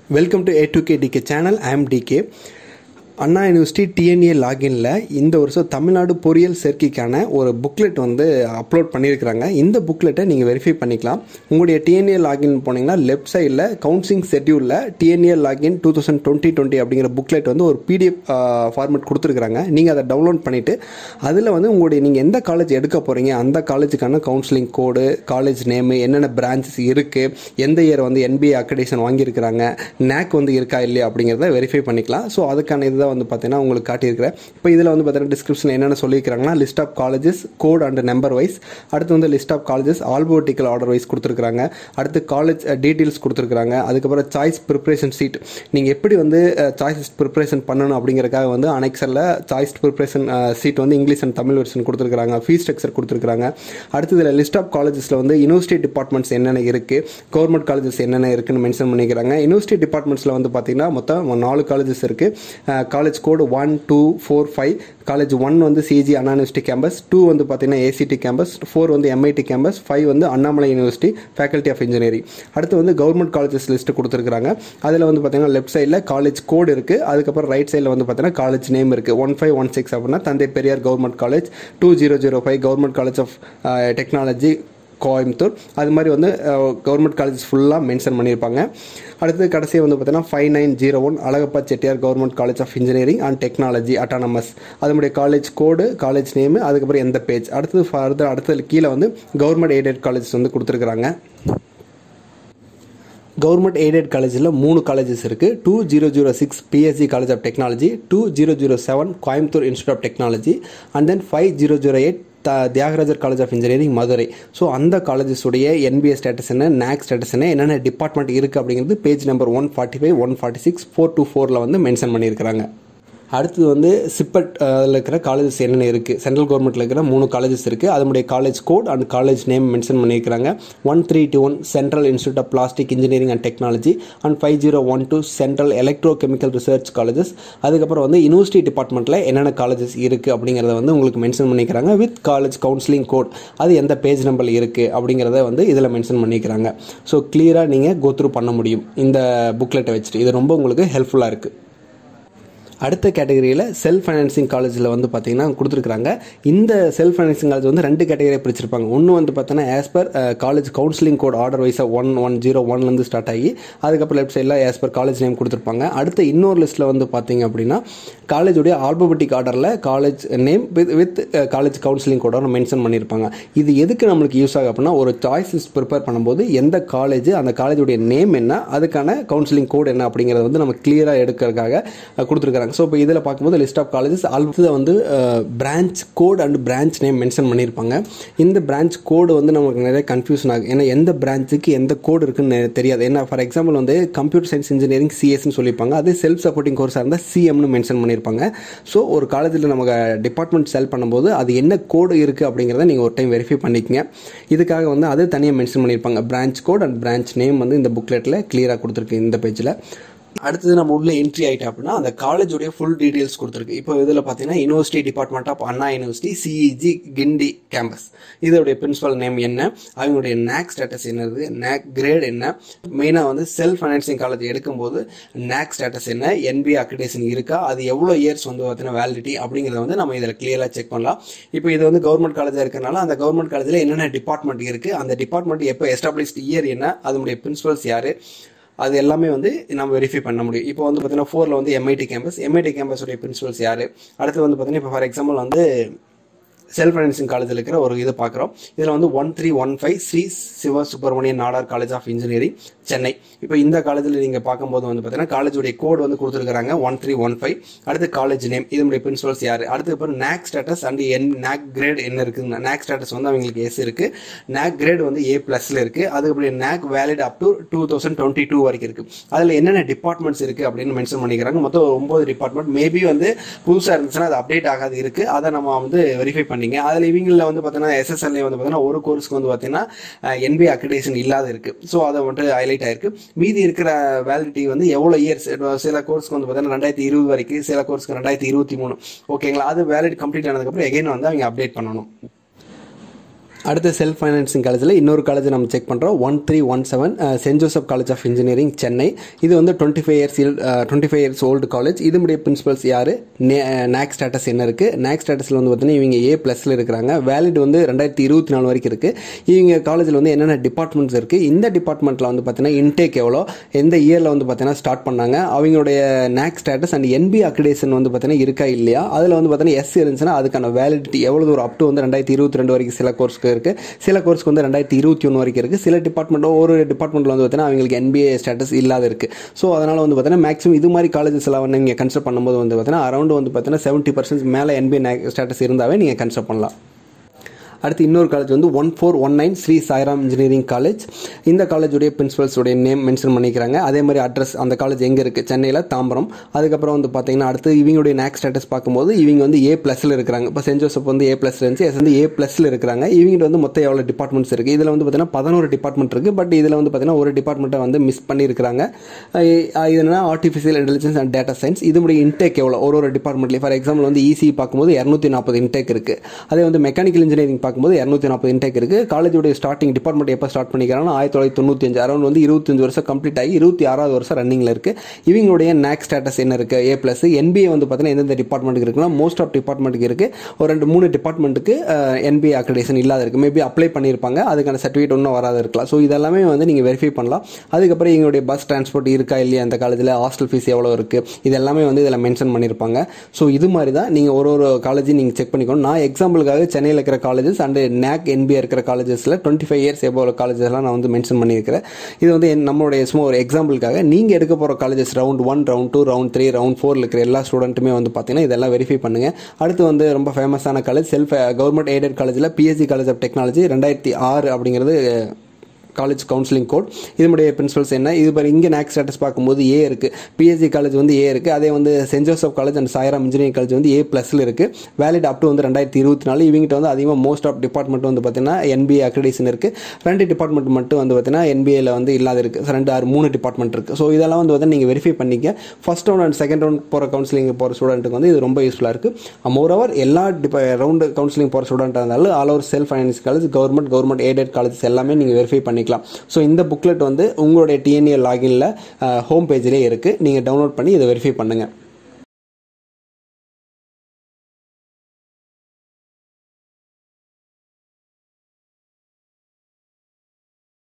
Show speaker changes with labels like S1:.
S1: welcome to A to K DK channel I am DK Anna university TNEA லாகின்ல இந்த வருஷம் தமிழ்நாடு பொறியியல் சேர்க்கைக்கான ஒரு புக்லெட் வந்து அப்லோட் பண்ணியிருக்கிறாங்க இந்த புக்லெட்டை நீங்கள் வெரிஃபை பண்ணிக்கலாம் உங்களுடைய டிஎன்ஏ லாகின் போனீங்கன்னா லெஃப்ட் சைடில் கவுன்சிலிங் ஷெட்யூலில் TNEA login two thousand twenty twenty அப்படிங்கிற புக்லெட் வந்து ஒரு பிடிஎஃப் ஃபார்மேட் கொடுத்துருக்குறாங்க நீங்கள் அதை டவுன்லோட் பண்ணிவிட்டு அதில் வந்து உங்களுடைய நீங்கள் எந்த காலேஜ் எடுக்க போகிறீங்க அந்த காலேஜுக்கான கவுன்சிலிங் கோடு காலேஜ் நேமு என்னென்ன பிரான்ச்சஸ் இருக்குது எந்த இயர் வந்து என்பிஏ அக்கடேஷன் வாங்கியிருக்கிறாங்க நேக் வந்து இருக்கா இல்லையா அப்படிங்கிறத வெரிஃபை பண்ணிக்கலாம் ஸோ அதுக்கான இதுதான் வந்து பார்த்தீங்கன்னா உங்களுக்கு காட்டியிருக்கிறேன் இப்போ இதில் வந்து பார்த்தீங்கன்னா டிஸ்கிரிப்ஷன் என்னென்ன சொல்லியிருக்கிறாங்கன்னா list of colleges code and number wise அடுத்து வந்து list of colleges alphabetical order wise கொடுத்துருக்காங்க அடுத்து காலேஜ் டீட்டெயில்ஸ் கொடுத்துருக்காங்க அதுக்கப்புறம் சாய்ஸ் ப்ரிப்பரேஷன் சீட் நீங்கள் எப்படி வந்து சாய்ஸ் ப்ரிப்பரேஷன் பண்ணணும் அப்படிங்கிறக்காக வந்து அனெக்சரில் சாய்ஸ் ப்ரிப்பரேஷன் சீட் வந்து இங்கிலீஷ் அண்ட் தமிழ் வெர்ஷன் கொடுத்துருக்காங்க ஃபீஸ் ஸ்ட்ரக்சர் கொடுத்துருக்காங்க அடுத்து இதில் லிஸ்ட் ஆஃப் காலேஜஸில் வந்து யூனிவர்சிட்டி டிபார்ட்மெண்ட்ஸ் என்னென்ன இருக்குது கவர்மெண்ட் காலேஜஸ் என்னென்ன இருக்குன்னு மென்ஷன் பண்ணிக்கிறாங்க யூனிவர்சிட்டி டிபார்ட்மெண்ட்ஸில் வந்து பார்த்தீங்கன்னா மொத்தம் நாலு காலேஜஸ் இருக்குது college code one two four five college one வந்து CEG Anna university campus two வந்து பார்த்தீங்கன்னா ஏசிடி கேம்பஸ் ஃபோர் வந்து எம்ஐடி கேம்பஸ் ஃபைவ் வந்து Annamalai university faculty of engineering அடுத்து வந்து கவர்மெண்ட் காலேஜஸ் லிஸ்ட் கொடுத்துருக்காங்க அதில் வந்து பார்த்தீங்கன்னா லெஃப்ட் சைடில் காலேஜ் கோடு இருக்குது அதுக்கப்புறம் ரைட் சைடில் வந்து பார்த்தீங்கன்னா காலேஜ் நேம் இருக்குது ஒன் ஃபைவ் ஒன் சிக்ஸ் அப்படின்னா Thanthai Periyar government college two zero zero five government college of technology Coimbatore அது மாதிரி வந்து கவர்மெண்ட் காலேஜஸ் ஃபுல்லாக மென்ஷன் பண்ணியிருப்பாங்க அடுத்து கடைசியாக வந்து பார்த்தீங்கன்னா five nine zero one Alagappa Chettiar government college of engineering and technology autonomous அதனுடைய காலேஜ் கோடு காலேஜ் நேமு அதுக்கப்புறம் எந்த பேஜ் அடுத்தது ஃபர்தர் அடுத்தது கீழே வந்து கவர்மெண்ட் எய்டட் காலேஜஸ் வந்து கொடுத்துருக்குறாங்க கவர்மெண்ட் எய்டட் காலேஜில் மூணு காலேஜஸ் இருக்குது two zero zero six PSG college of technology two zero zero seven Coimbatore institute of technology and then five zero zero eight the Thiagarajar college of engineering Madurai so அந்த காலேஜஸுடைய NBA status என்ன நேக் status என்ன என்னென்ன department இருக்குது அப்படிங்கிறது page number one forty five one forty six four two ஃபோரில் வந்து mention பண்ணியிருக்கிறாங்க அடுத்தது வந்து சிப்பட் அதில் இருக்கிற காலேஜஸ் என்னென்ன இருக்குது சென்ட்ரல் கவர்மெண்ட்டில் இருக்கிற மூணு காலேஜஸ் இருக்குது அதனுடைய college code and college name mention பண்ணியிருக்கிறாங்க one three two one central institute of plastic engineering and technology and five zero one two central electro chemical research colleges அதுக்கப்புறம் வந்து யூனிவர்சிட்டி டிபார்ட்மெண்ட்டில் என்னென்ன காலேஜஸ் இருக்குது அப்படிங்கிறத வந்து உங்களுக்கு மென்ஷன் பண்ணிக்கிறாங்க வித் காலேஜ் கவுன்சிலிங் கோட் அது எந்த பேஜ் நம்பர் இருக்குது அப்படிங்கிறத வந்து இதில் மென்ஷன் பண்ணிக்கிறாங்க ஸோ கிளியராக நீங்கள் கோத்ரூ பண்ண முடியும் இந்த புக்லெட்டை வச்சுட்டு இது ரொம்ப உங்களுக்கு ஹெல்ப்ஃபுல்லாக இருக்குது அடுத்த கேட்டகரியில் செல்ஃப் ஃபைனான்சிங் காலேஜில் வந்து பார்த்தீங்கன்னா கொடுத்துருக்காங்க இந்த செல்ஃப் ஃபைனான்சிங் காலேஜ் வந்து ரெண்டு கேட்டகரியை பிரிச்சிருப்பாங்க ஒன்று வந்து பார்த்தீங்கன்னா as per college counselling code order வைஸாக ஒன் ஒன் ஜீரோ ஒன்லேருந்து ஸ்டார்ட் ஆகி அதுக்கப்புறம் லெஃப்ட் சைடில் ஆஸ் பர் காலேஜ் நேம் கொடுத்துருப்பாங்க அடுத்த இன்னொரு லிஸ்ட்டில் வந்து பார்த்தீங்க அப்படின்னா காலேஜுடைய ஆல்பபெட்டிக் ஆர்டரில் college name with with college counselling கோடோட மென்ஷன் பண்ணியிருப்பாங்க இது எதுக்கு நம்மளுக்கு யூஸ் ஆகும் அப்படின்னா ஒரு சாய்ஸ் லிஸ்ட் ப்ரிப்பேர் பண்ணும்போது எந்த காலேஜ் அந்த காலேஜுடைய நேம் என்ன அதுக்கான கவுன்சிலிங் கோட் என்ன அப்படிங்கிறத வந்து நம்ம கிளியராக எடுக்கிறதுக்காக கொடுத்துருக்காங்க ஸோ இப்போ இதில் பார்க்கும்போது லிஸ்ட் ஆஃப் காலேஜஸ் அடுத்தது வந்து branch code and branch name mention பண்ணியிருப்பாங்க இந்த பிரான்ச் கோடு வந்து நமக்கு நிறைய கன்ஃபியூஷன் ஆகும் ஏன்னா எந்த பிரான்ச்சுக்கு எந்த கோடு இருக்குன்னு தெரியாது ஏன்னா ஃபார் எக்ஸாம்பிள் வந்து கம்ப்யூட்டர் சயின்ஸ் இன்ஜினியரிங் சிஎஸ்னு சொல்லியிருப்பாங்க அதே செல்ஃப் சப்போர்ட்டிங் கோர்ஸாக இருந்தால் சிஎம்னு மென்ஷன் பண்ணியிருப்பாங்க ஸோ ஒரு காலேஜில் நமக்கு டிபார்ட்மெண்ட் செல் பண்ணும்போது அது என்ன கோடு இருக்குது அப்படிங்கிறத நீங்கள் ஒரு டைம் வெரிஃபை பண்ணிக்கங்க இதுக்காக வந்து அது தனியாக மென்ஷன் பண்ணியிருப்பாங்க branch code and branch name வந்து இந்த புக்லெட்டில் கிளியராக கொடுத்துருக்கு இந்த பேஜில் அடுத்தது நம்ம உள்ள என்ட்ரி ஆகிட்டோம் அப்படின்னா அந்த காலேஜுடைய ஃபுல் டீடைல்ஸ் கொடுத்துருக்கு இப்போ இதில் பார்த்தீங்கன்னா university department of Anna university CEG Guindy campus இதோடைய பிரின்சிபல் நேம் என்ன அவங்களுடைய நேக் ஸ்டேட்டஸ் என்னது நேக் கிரேட் என்ன மெயினாக வந்து செல்ஃப் ஃபைனான்சிங் காலேஜ் எடுக்கும்போது நேக் ஸ்டேட்டஸ் என்ன என்பி அக்ரிடேஷன் இருக்கா அது எவ்வளோ இயர்ஸ் வந்து பார்த்தீங்கன்னா வேலிடிட்டி அப்படிங்கிறத வந்து நம்ம இதில் கிளியராக செக் பண்ணலாம் இப்போ இது வந்து கவர்மெண்ட் காலேஜாக இருக்கிறனால அந்த கவர்மெண்ட் காலேஜில் என்னென்ன டிபார்ட்மெண்ட் இருக்குது அந்த டிபார்ட்மெண்ட் எப்போ எஸ்டாப்ளிஷ்ட் இயர் என்ன அதனுடைய பிரின்சிபல்ஸ் யார் அது எல்லாமே வந்து நம்ம வெரிஃபை பண்ண முடியும் இப்போ வந்து பார்த்தீங்கன்னா ஃபோரில் வந்து எம்ஐடி கேம்பஸ் எம்ஐடி கேம்பஸுடைய பிரின்சிபல்ஸ் யார் அடுத்து வந்து பார்த்தீங்கன்னா இப்போ ஃபார் எக்ஸாம்பிள் வந்து செல்ஃப் ஃபைனான்சிங் காலேஜில் இருக்கிற ஒரு இது பார்க்குறோம் இதில் வந்து one three one five Sri Siva Subramanian Nadar college of engineering Chennai இப்போ இந்த காலேஜில் நீங்கள் பார்க்கும்போது வந்து பார்த்தீங்கன்னா காலேஜுடைய கோட் வந்து கொடுத்துருக்காங்க ஒன் த்ரீ ஒன் ஃபைவ் அடுத்து காலேஜ் நேம் இதனுடைய பிரின்சிபல்ஸ் யார் அடுத்து இப்போ NAAC status and N NAAC grade என்ன இருக்குங்க நேக் ஸ்டேட்டஸ் வந்து அவங்களுக்கு எஸ் இருக்குது நேக் கிரேட் வந்து ஏ ப்ளஸில் இருக்குது அதுக்கப்புறம் NAAC valid up to two thousand twenty two வரைக்கும் இருக்குது அதில் என்னென்ன டிபார்ட்மெண்ட்ஸ் இருக்குது அப்படின்னு மென்ஷன் பண்ணிக்கிறாங்க மொத்தம் ஒம்பது டிபார்ட்மெண்ட் மேபி வந்து புதுசாக இருந்துச்சுன்னா அது அப்டேட் ஆகாது இருக்குது அதை நம்ம வந்து வெரிஃபை பண்ணிங்க அதில் இவங்களில் வந்து பார்த்தீங்கன்னா எஸ்எஸ்எல்ஏ வந்து பார்த்தீங்கன்னா ஒரு கோர்ஸ்க்கு வந்து பார்த்தீங்கன்னா என்பி அக்ரிடேஷன் இல்லாத இருக்குது ஸோ அதை வந்துட்டு ஹைலைட் ஆயிருக்கு மீதி இருக்கிற வேலிடிட்டி வந்து எவ்வளோ இயர்ஸ் சில கோர்ஸ்க்கு வந்து பார்த்தீங்கன்னா ரெண்டாயிரத்தி இருபது வரைக்கும் சில கோர்ஸ்க்கு ரெண்டாயிரத்தி இருபத்தி மூணு ஓகேங்களா அது வேலிட் கம்ப்ளீட் ஆனதுக்கப்புறம் எகைன் வந்து அவங்க அப்டேட் பண்ணணும் அடுத்து செல்ஃப் ஃபைனான்சிங் காலேஜில் இன்னொரு காலேஜ் நம்ம செக் பண்ணுறோம் one three one seven saint Joseph college of engineering Chennai இது வந்து twenty five years twenty five years old college இதனுடைய பிரின்சிபல்ஸ் யார் நேக் ஸ்டேட்டஸ் என்ன இருக்குது நேக் ஸ்டேட்டஸில் வந்து பார்த்தீங்கன்னா இவங்க ஏ ப்ளஸில் இருக்கிறாங்க வேலிட் வந்து ரெண்டாயிரத்தி இருபத்தி நாலு வரைக்கும் இருக்குது இவங்க காலேஜில் வந்து என்னென்ன டிபார்ட்மெண்ட்ஸ் இருக்குது இந்த டிபார்ட்மெண்ட்டில் வந்து பார்த்தீங்கன்னா இன்டேக் எவ்வளோ எந்த இயரில் வந்து பார்த்தீங்கன்னா ஸ்டார்ட் பண்ணாங்க அவங்களுடைய NAAC status and NBA accreditation வந்து பார்த்தீங்கன்னா இருக்கா இல்லையா அதில் வந்து பார்த்தீங்கன்னா எஸ் இருந்துச்சுன்னா அதுக்கான வேலிடிட்டி எவ்வளோ தூரம் அப் டு வந்து ரெண்டாயிரத்தி இருபத்தி ரெண்டு வரைக்கும் சில கோர்ஸ்க்கு இருக்குது சில கோர்ஸ்க்கு வந்து ரெண்டாயிரத்தி இருபத்தி ஒன்று வரைக்கும் இருக்குது சில டிபார்ட்மெண்ட்டோ ஒரு டிபார்ட்மெண்ட்டில் வந்து பார்த்தீங்கன்னா அவங்களுக்கு என்பிஏ ஸ்டேட்டஸ் இல்லாத இருக்குது ஸோ அதனால் வந்து பார்த்தீங்கன்னா மேக்ஸிமம் இது மாதிரி காலேஜஸ் எல்லாம் வந்து நீங்கள் கன்சிடர் பண்ணும்போது வந்து பார்த்தீங்கன்னா அரௌண்ட் வந்து பார்த்தீங்கன்னா செவன்ட்டி பர்சன்ட் மேலே என்பிஏ ஸ்டேட்டஸ் இருந்தாவே நீங்கள் கன்சிடர் பண்ணலாம் அடுத்து இன்னொரு காலேஜ் வந்து one four one nine Sri Sairam engineering college இந்த காலேஜுடைய பிரின்சிபல்ஸுடைய நேம் மென்ஷன் பண்ணிக்கிறாங்க அதே மாதிரி அட்ரஸ் அந்த காலேஜ் எங்கே இருக்குது சென்னையில் தாம்பரம் அதுக்கப்புறம் வந்து பார்த்தீங்கன்னா அடுத்து இவங்களுடைய நேக் ஸ்டேட்டஸ் பார்க்கும்போது இவங்க வந்து ஏ ப்ளஸில் இருக்கிறாங்க இப்போ சென்ட் ஜோசப் வந்து ஏ ப்ளஸ் இருந்துச்சு எஸ் வந்து ஏ ப்ளஸில் இருக்கிறாங்க இவங்க வந்து மொத்தம் எவ்வளோ டிபார்ட்மெண்ட்ஸ் இருக்குது இதில் வந்து பார்த்தீங்கன்னா பதினோரு டிபார்ட்மெண்ட் இருக்குது பட் இதில் வந்து பார்த்தீங்கன்னா ஒரு டிபார்ட்மெண்ட்டை வந்து மிஸ் பண்ணியிருக்கிறாங்க இது என்னன்னா artificial intelligence and data science இதனுடைய இன்டேக் எவ்வளோ ஒரு ஒரு டிபார்ட்மெண்ட்லேயே ஃபார் எக்ஸாம்பிள் வந்து இசி பார்க்கும்போது இரநூத்தி நாற்பது இன்டேக் இருக்குது அதே வந்து மெக்கானிக்கல் இன்ஜினியரிங் பார்க்கும்போது இரநூத்தி நாற்பது இன்டேக் இருக்குது காலேஜோடைய ஸ்டார்டிங் டிபார்ட்மெண்ட் எப்போ ஸ்டார்ட் பண்ணிக்கிறாங்கன்னா ஆயிரத்தி தொள்ளாயிரத்தி தொண்ணூத்தஞ்சு அரௌண்ட் வந்து இருபத்தஞ்சு வருஷம் கம்ப்ளீட் ஆகி இருபத்தி ஆறாவது வருஷம் ரன்னிங்கில் இருக்குது இவங்களுடைய நேக் ஸ்டேட்டஸ் என்ன இருக்குது ஏ ப்ளஸ் என்பிஏ வந்து பார்த்தீங்கன்னா எந்தெந்த டிபார்ட்மெண்ட்டுக்கு இருக்குன்னா மோஸ்ட் ஆஃப் டிபார்ட்மெண்ட்டுக்கு இருக்குது ஒரு ரெண்டு மூணு டிபார்ட்மெண்ட்டுக்கு என்பிஏ அக்ரிடேஷன் இல்லாத இருக்குது மேபி அப்ளை பண்ணியிருப்பாங்க அதுக்கான சர்டிஃபிகேட் ஒன்றும் வராது இருக்கலாம் ஸோ இதெல்லாமே வந்து நீங்கள் வெரிஃபை பண்ணலாம் அதுக்கப்புறம் எங்களுடைய பஸ் டிரான்ஸ்போர்ட் இருக்கா இல்லையா அந்த காலேஜில் ஹாஸ்டல் ஃபீஸ் எவ்வளோ இருக்குது இது எல்லாமே வந்து இதில் மென்ஷன் பண்ணியிருப்பாங்க ஸோ இது மாதிரி தான் நீங்கள் ஒரு ஒரு காலேஜையும் நீங்கள் செக் பண்ணிக்கணும் நான் எக்ஸாம்பிளுக்காக சென்னையில் இருக்கிற காலேஜஸ் அண்ட் நேக் என்பிஏ இருக்கிற காலேஜஸில் டுவெண்ட்டி ஃபைவ் இயர்ஸ் எவ்வளோ காலேஜஸ்லாம் நான் வந்து மென்ஷன் பண்ணியிருக்கிறேன் இது வந்து நம்மளுடைய சும்மா ஒரு எக்ஸாம்பிளுக்காக நீங்கள் எடுக்க போகிற colleges round one round two round three round ஃபோரில் இருக்கிற எல்லா ஸ்டூடெண்ட்டுமே வந்து பார்த்தீங்கன்னா இதெல்லாம் வெரிஃபை பண்ணுங்கள் அடுத்து வந்து ரொம்ப ஃபேமஸான காலேஜ் செல்ஃப் கவர்மெண்ட் எய்டட் காலேஜில் பிஎஸ்சி காலேஜ் ஆஃப் டெக்னாலஜி ரெண்டாயிரத்தி ஆறு அப்படிங்கிறது காலேஜ் கவுன்சிலிங் கோட் இதனுடைய பிரின்சிபல்ஸ் என்ன இது பாரு இங்கே நேக் ஸ்டேட்டஸ் பார்க்கும்போது ஏ இருக்குது பிஎஸ்சி காலேஜ் வந்து ஏ இருக்குது அதே வந்து saint Joseph college and Sairam engineering college வந்து ஏ ப்ளஸில் இருக்குது வேலிட் அப் டு வந்து ரெண்டாயிரத்தி இருபத்தி நாலு இவங்ககிட்ட வந்து அதிகமாக மோஸ்ட் ஆஃப் டிபார்ட்மெண்ட் வந்து பார்த்தீங்கன்னா என்பிஏ அக்ரிடேஷன் இருக்குது ரெண்டு டிபார்ட்மெண்ட் மட்டும் வந்து பார்த்தீங்கன்னா என்பிஏல வந்து இல்லாத இருக்குது ரெண்டு ஆறு மூணு டிபார்ட்மெண்ட் இருக்குது ஸோ இதெல்லாம் வந்து பார்த்தீங்கன்னா நீங்கள் வெரிஃபை பண்ணிக்க first round and second round போகிற கவுன்சிலிங் போகிற ஸ்டூடெண்ட்டுக்கு வந்து இது ரொம்ப யூஸ்ஃபுல்லாக இருக்குது மோரோவர் எல்லா டிபா ரவுண்டு கவுன்சிலிங் போகிற ஸ்டூடெண்ட்டாக இருந்தாலும் all over self finance college government government aided colleges எல்லாமே நீங்கள் வெரிஃபை பண்ணிக்கலாம் ஸோ இந்த புக்லெட் வந்து உங்களுடைய டிஎன்ஏ லாகினில் ஹோம் பேஜ்லேயே இருக்குது நீங்கள் டவுன்லோட் பண்ணி இதை வெரிஃபை பண்ணுங்கள்